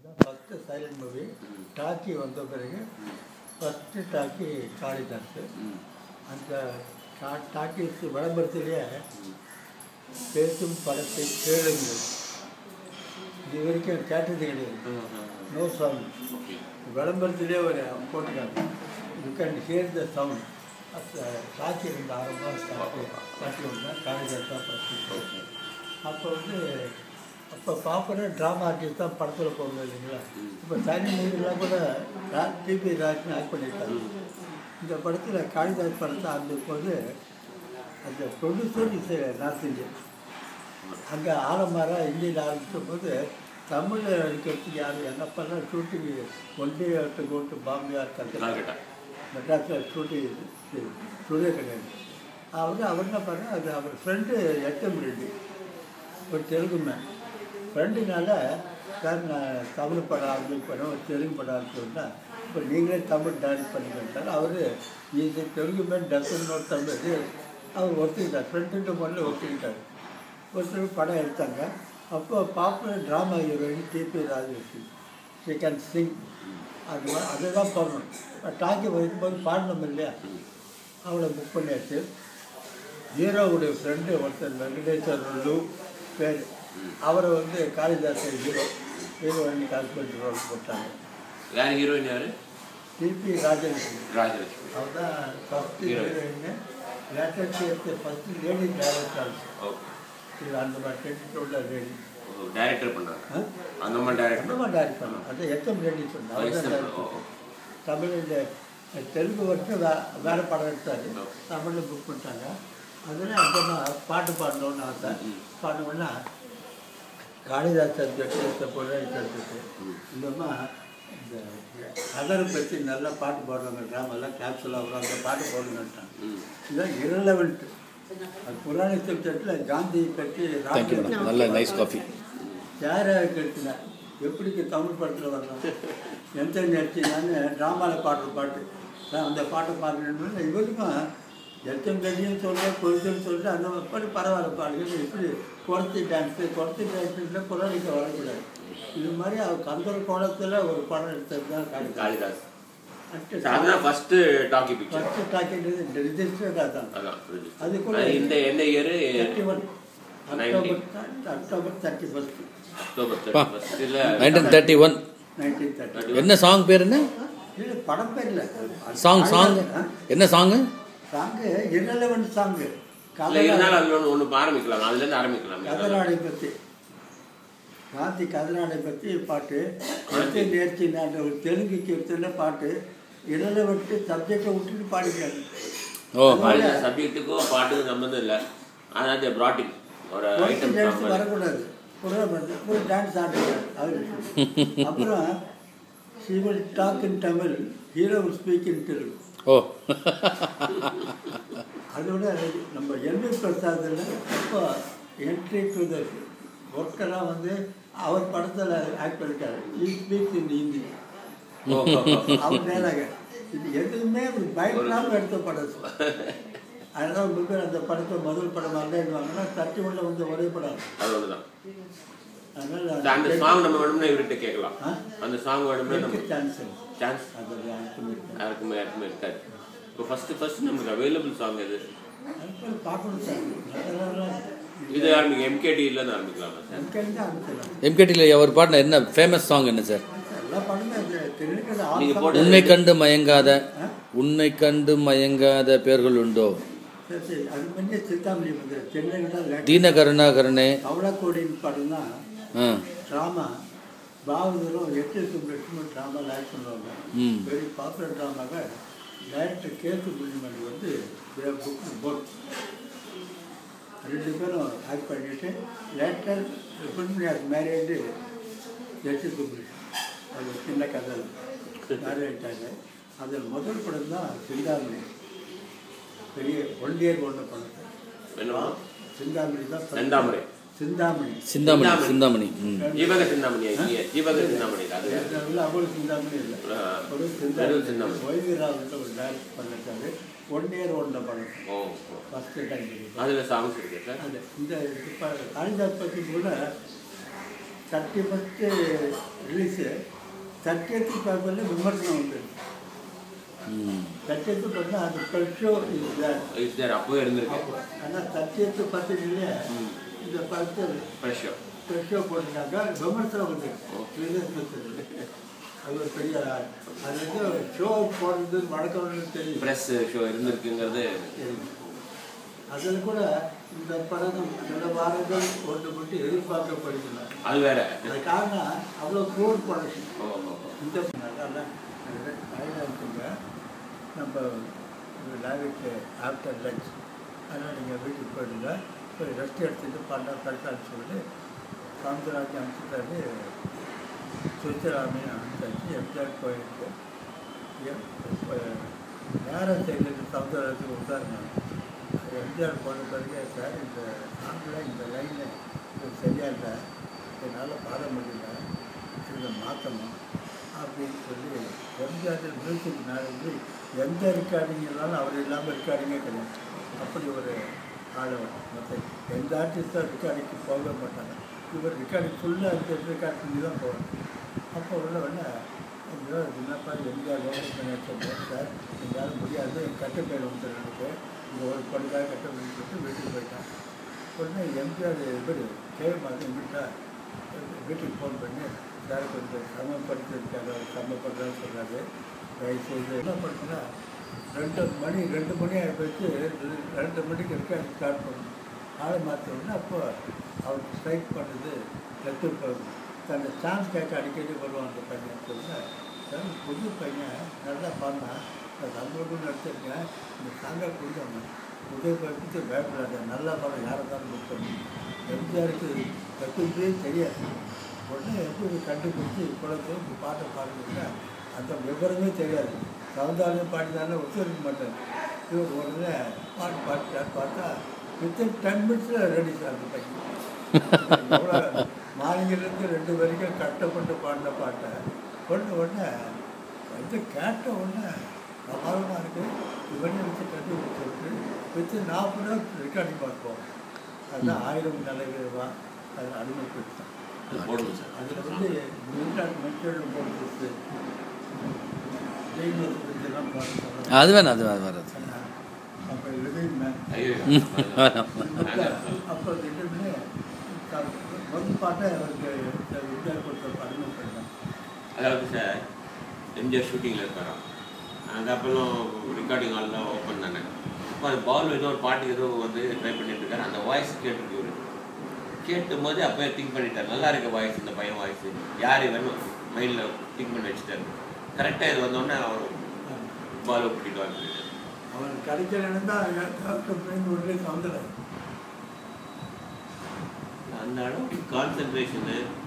இதுதான் first silent movie talkie வந்த பிறகு ஃபஸ்ட்டு டாக்கி காளிதாஸ் ம். அந்த டா- டாக்கீஸ் விளம்பரத்திலேயே பேசும் படத்தை கேளுங்கள் இது வரைக்கும் கேட்டது கிடையாது நோ சவுண்ட் ஓகே விளம்பரத்திலே ஒரு போட்டுக்காங்க you can hear the sound talkie இருந்த ஆரம்பம் ஸ்டார்ட் டாக்கி வந்தால் காளிதாஸ் தான் ஃபஸ்ட்டு அப்போ வந்து அப்போ பாப்புலர் ட்ராமா ஆர்டிஸ்ட் தான் படத்தில் போகணும் இல்லைங்களா இப்போ தனி மூவிலாம் கூட டிபி ராஜ்னு ஆக்ட் பண்ணியிருக்காங்க இந்த படத்தில் காளிதாஸ் படத்தை அந்த போது அந்த ப்ரொடியூசர் இஸ் நார்த் இந்தியன் அங்கே ஆலமரா இந்தியில் ஆரம்பித்த போது தமிழில் நடிக்கிறதுக்கு யார் என்னப்பெல்லாம் shooting one day to go to Bombay Calcutta Calcutta மெட்ராஸில் ஷூட்டிங் ஸ்டுடியோ கிடையாது அவர் அவர் என்ன பண்ணார் அது அவர் ஃப்ரெண்டு எச்எம் ரெட்டி ஒரு தெலுங்கு மேன் ஃப்ரெண்டுனால சார் நான் தமிழ் படம் ஆரம்பிப்பேன் ஒரு தெலுங்கு படம் ஆரம்பிச்சோன்னா இப்போ நீங்களே தமிழ் டான்ஸ் பண்ணிக்கிட்டார் அவர் இது Telugu man doesn't not Tamil அவர் ஒத்துக்கிட்டார் ஃப்ரெண்டுன்ற முதல்ல ஒத்துக்கிட்டார் ஒருத்தர் படம் எடுத்தாங்க அப்போ popular drama heroine TP Rajesh she can sing அது மா- அதுதான் பண்ணணும் டாக்கி வைக்கும்போது பாடணும் இல்லையா அவளை புக் பண்ணியாச்சு ஹீரோவுடைய ஃப்ரெண்டு ஒருத்தர் வெங்கடேஸ்வர் லூ பேர் அவரை வந்து Kalidas hero heroine husband role போட்டாங்க யார் ஹீரோயின் யாரு டிபி ராஜலட்சுமி ராஜலட்சுமி அவர் தான் ஃபஸ்ட்டு Heroine. ஹீரோயின் லேட்டஸ்ட் எடுத்த ஃபஸ்ட்டு லேடி டேரக்டர் ஓகே இது அந்த மாதிரி டென்ட் உள்ள லேடி டைரக்டர் பண்ணாங்க ஆ? அந்த மாதிரி டைரக்டர் ரொம்ப டைரக்ட் பண்ணோம் அது எத்தனை ரெடி சொன்னேன் அவர் தான் direct பண்ணார். தமிழில் தெலுங்கு வரைக்கும் வே வேறு படம் எடுத்தார் தமிழில் புக் பண்ணிட்டாங்க அதில் அப்புறமா பாட்டு பாடணும்னு ஆசை பாடணும்னா காளிதாஸ் சப்ஜெக்ட் புராணிக்கு எடுத்துட்டு இல்லைன்னா இந்த கதரை பற்றி நல்லா பாட்டு பாடுறாங்க ட்ராமெல்லாம் கேப்சூல் ஆகிறோம் அந்த பாட்டு போடணுன்ட்டாங்க ம் இதுதான் இரலவெண்ட் அது புராண சப்ஜெக்டில் காந்தியை பற்றி தேங்க்யூ ராமலிங்கம் மேடம் நல்ல நைஸ் காஃபி யாராக கேட்டுனேன் எப்படிக்கு தமிழ் படத்தில் வரலாம் எந்த நடிச்சினான்னு ட்ராமாவில் பாடுற பாட்டு நான் அந்த பாட்டை பாடுறேன்னு இவருக்கும் எத்தனை கடியும் சொல்ல பொருத்தம் சொல்ல அந்த பாட்டு பரவாயில்ல பாடுங்க இப்படி குறத்தி டான்ஸு குறத்தி டான்ஸில் புராணிக்க வரக்கூடாது இது மாதிரி அவர் கந்தர் கோணத்தில் ஒரு படம் எடுத்தது தான் காளிதாஸ் காளிதாஸ் ஃபஸ்ட்டு அதுதான் ஃபர்ஸ்ட் டாக்கி பிக்சர் ஃபஸ்ட்டு டாக்கின்றது ரிஜிஸ்டர்டாக தான் அதான் அது கூட அது இந்த எந்த year thirty one October October thirty first October பா. ஃபர்ஸ்ட் இல்ல nineteen thirty one nineteen thirty என்ன சாங் பேர் என்ன இல்லை படம் பேர் இல்லை சாங் சாங் என்ன சாங்கு சாங்கு இரலவெண்ட் சாங்கு இல்ல இருந்தாலும் அதுல ஒண்ணு ஒண்ணு ஆரம்பிக்கலாம் அதுல இருந்து ஆரம்பிக்கலாம் கதநாடை பற்றி காந்தி கதநாடை பற்றி பாட்டு எத்தனை நேர்ச்சினான்ற ஒரு தெலுங்கு கீர்த்தன பாட்டு இரலவெண்ட் சப்ஜெக்டை விட்டுட்டு பாடிக்கிறாங்க ஓ அந்த சப்ஜெக்ட்டுக்கும் பாட்டுக்கும் சம்பந்தம் இல்ல அதாவது ப்ராட்டிங் ஒரு ஐட்டம் டான்ஸ் வரக்கூடாது ஒரு டான்ஸ் ஆடுறாங்க அவர் அப்புறம் she will talk in Tamil hero will speak in Telugu ஓ அதோட நம்ம எல்வி பிரசாதில் அப்போ என்ட்ரி டு த ஒர்க்கெல்லாம் வந்து அவர் படத்தில் ஆக்ட் பண்ணிட்டாரு ஈ ஸ்பீக்ஸ் இன் ஹிந்தி அவர் நேராக இது எதுவுமே ஒரு பயப்படாமல் எடுத்த படம் அதனால் உங்களுக்கு பேர் அந்த படத்தை முதல் படம் வரலன்னுவாங்கன்னா தட்டி உள்ள வந்து ஒரே படம் அது ஒண்ணுதான் அதனால் அந்த சாங் நம்ம வேணும்னா இவர்கிட்ட கேட்கலாம் ஆ? அந்த சாங் வேணும்னா நம்ம சான்ஸ் சான்ஸ் அதில் ஆக்ட் பண்ணியிருக்கேன் யாருக்குமே யாருக்குமே இருக்காது இப்போ ஃபர்ஸ்ட் ஃபர்ஸ்ட் நமக்கு அவைலபிள் சாங் எது அதுக்கு பார்க்கணும் சார் அதெல்லாம் இது ஆரம்பிக்க எம்கேடியில இருந்து ஆரம்பிக்கலாமா சார் எம்கேந்து ஆரம்பிச்சிடலாம் எம்கேடியில் அவர் பாடின என்ன ஃபேமஸ் சாங் என்ன சார் எல்லா படமே அது தெரிவிக்கிறது நீங்க ஆசை. போட்டு- உன்னை கண்டு மயங்காத உன்னை கண்டு மயங்காத பேர்கள் உண்டோ சரி சரி அது முன்னே சித்தாமணி வந்து சென்னையில் தீன கருணாகரனே கவலக்கோடின்னு படம் தான் ஆ ட்ராமா பாவதூரம் எட்டு சுப்ரட்சுமன் ட்ராமா லைக் பண்ணுவாங்க ம். வெரி பாப்புலர் ட்ராமாவை டைரக்டர் கேத்து புள்ளிமணி வந்து புக் போட் ரெண்டு பேரும் ஆக்ட் பண்ணிட்டு லேட்டர் புள்ளிமணி மேரேஜ் எட்டு சுப்ரட்சுமன் அது சின்ன கதை மேரேஜ் ஆகிட்டாங்க அதில் முதல் படம் தான் சிந்தாமணி பெரிய ஒன்றியர் ஒன்று படம் என்னமா சிந்தாமணி தான் first. செந்தாமரை சிந்தாமணி சிந்தாமணி சிந்தாமணி ம் ஜீவக சிந்தாமணி ஐயா ஜீவக சிந்தாமணி அது அதுல அவ்வளவு சிந்தாமணி இல்லை ஆ. ஒரு வெறும் சிந்தாமணி சிந்தாமணி. வைவிராவில் ஒரு டைரக்ட் பண்ணிருக்காரு ஒன் இயர் ஒன்ல படம் ஓ ஃபர்ஸ்ட் டைம் அதுல சாங்ஸ் இருக்கு சார் அது இந்த இப்போ காளிதாஸ் பற்றி கூட தர்ட்டி ஃபஸ்ட்டு ரிலீஸு தர்ட்டியத்து பேப்பரில் விமர்சனம் வந்து ம் தர்ட்டியத்து பார்த்தா அது ஃபர்ஸ்ட் ஷோ இது இஸ் தேர் அப்பவே இருந்திருக்கு ஆனால் தர்ட்டியத்து பத்திரிகையில் ம் இந்த படத்தை ஃப்ரெஷ்ஷோ ஃபர்ஸ்ட் ஷோ போட்டிருந்தாங்க விமர்சனம் வந்து அது ஒரு பெரிய ஆள். அது வந்து ஷோ போடுறது வழக்கம்னு தெரியும் ப்ரெஸ் ஷோ இருந்திருக்குங்கிறது அதில் கூட இந்த படம் சில வாரங்கள் ஒன்று மட்டும் எதிர்பார்க்கப்படுகிறது அது வேற அது காரணம் அவ்வளோ க்ரோட் ப்ரொடக்ஷன் ஓ ஓ, ஓ. இந்த நல்லா இருக்குங்க நம்ம லேவிட்டு ஆஃப்டர் லஞ்ச் அதனால் நீங்கள் வீட்டுக்கு போயிடுங்க போய் ரெஸ்ட் எடுத்துட்டு பண்ண கரெக்டாக சொல்லிட்டு சாந்தராஜ் அனுப்பிச்சிட்டாரு சுவிச்சராமையும் அனுப்பிச்சாச்சு எம்ஜிஆர் கோயிலுக்கு எம் இப்போ நேரம் செய்கிறது சவுந்தரராஜுக்கு உதாரணம் எம்ஜிஆர் போன பிறகு சார் இந்த சாங்கில் இந்த லைனில் இது சரியா இல்லை என்னால் பாட முடியல இதை மாற்றணும் அப்படின்னு சொல்லி எம்ஜிஆர் மியூசிக் நாளைக்கு எந்த ரெக்கார்டிங் இருந்தாலும் அவர் இல்லாமல் ரெக்கார்டிங்கே கிடையாது அப்படி ஒரு ஆளவர் மற்ற எந்த ஆர்டிஸ்டும் ரெக்கார்டிங்க்கு போக மாட்டாங்க இவர் ரெக்கார்டிங் ஃபுல்லாக இருக்க ரெக்கார்ட் பண்ணி தான் போவாங்க அப்போ உள்ள உடனே ஐயோ என்னப்பா எம்ஜிஆர் லோகல் பண்ணி சார் எங்களால் முடியாது என் கட்டுப்பேர் வந்து எனக்கு இங்கே ஒரு பொண்ணுக்காக கட்ட சொல்லிட்டு வீட்டுக்கு போயிட்டான் உடனே எம்ஜிஆர் இவர் கே மாதிரி வீட்டை வீட்டுக்கு ஃபோன் பண்ணி சார் கொஞ்சம் சமப்படுத்திருக்காரு அவர் சமப்படுறான்னு சொன்னார் தயவுசெய்து என்ன பண்ணுறா ரெண்டு மணி ரெண்டு மணி ஆகி போச்சு ரெண்டு மணிக்கு ரெக்கார்ட் ஸ்டார்ட் பண்ணணும் ஆளை மாற்ற உடனே அப்போ அவருக்கு ஸ்ட்ரைக் பண்ணது லெத்து போகும் தன்னை சான்ஸ் கேட்க அடிக்கடி வருவான் அந்த பையன் சொல்ல சார் புது பையன் நல்லா பண்ணான் நம்மளுக்கும் நடிச்சிருக்கேன் இந்த சாங்கை கொஞ்சம் உதயப்படுத்தி பயப்படாத நல்லா படம் யாரை தான் கொடுத்தோம் எம்ஜிஆருக்கு கற்றுக்கே தெரியாது உடனே எப்படி கண்டுபிடிச்சி குளத்தை இந்த பாட்டை பாடுறதுன்னா அந்த விவரமே தெரியாது சவுந்தாலையும் பாடினாலும் ஒத்துழைக்க மாட்டார் இவர் உடனே பாட்டு பாட்டார் பார்த்தா வித்தின் டென் மினிட்ஸில் ரெடி சார் அந்த பையன் எவ்வளோ மார்னிங்கிலேருந்து ரெண்டு வரைக்கும் கஷ்டப்பட்டு பாடின பாட்டை உடனே உடனே வந்து கேட்ட உடனே பிரமாதமாக இருக்குது இவனே வச்சு கட்டி சொல்லிட்டு வித்து நாற்பது நாள் ரெக்கார்டிங் பார்ப்போம் அதுதான் ஆயிரம் நிலைவா அதை அனுமதிப்படுத்தான் அது போடுங்க சார் அதில் வந்து மின்டாட் மெட்டீரியல் போட்டு ஜெயிமஸ் இதெல்லாம் பார்த்து அது வேணாம் அது வேணாம் வராது அப்போ லிவிங் மேன் ஐயோ அப்போ திடீர்னு முதல் பாட்டை அவருக்கு வித்யா கொடுத்த அறிமுகப்படுத்தேன் அதாவது சார் எம்ஜிஆர் ஷூட்டிங்கில் இருக்காராம் அந்த அப்பெல்லாம் ரெக்கார்டிங் ஹால்லாம் ஓப்பன் தானே இப்போ அந்த பால் ஏதோ ஒரு பாட்டுக்கு ஏதோ வந்து ட்ரை பண்ணிட்டு இருக்காரு அந்த வாய்ஸ் கேட்டுருக்கு இவரு கேட்டும் போது அப்போயே திங்க் பண்ணிட்டார் நல்லா இருக்க வாய்ஸ் இந்த பையன் வாய்ஸ் யார் இவன் மைண்டில் திங்க் பண்ணி வச்சுட்டாரு கரெக்டாக இது வந்தோடனே அவர் பால் கூட்டிட்டு வந்து அவன் கிடைக்கலன்னு தான் டாக்டர் பிரிந்து உள்ளே சவுந்தரம் அந்த அளவுக்கு கான்சென்ட்ரேஷனு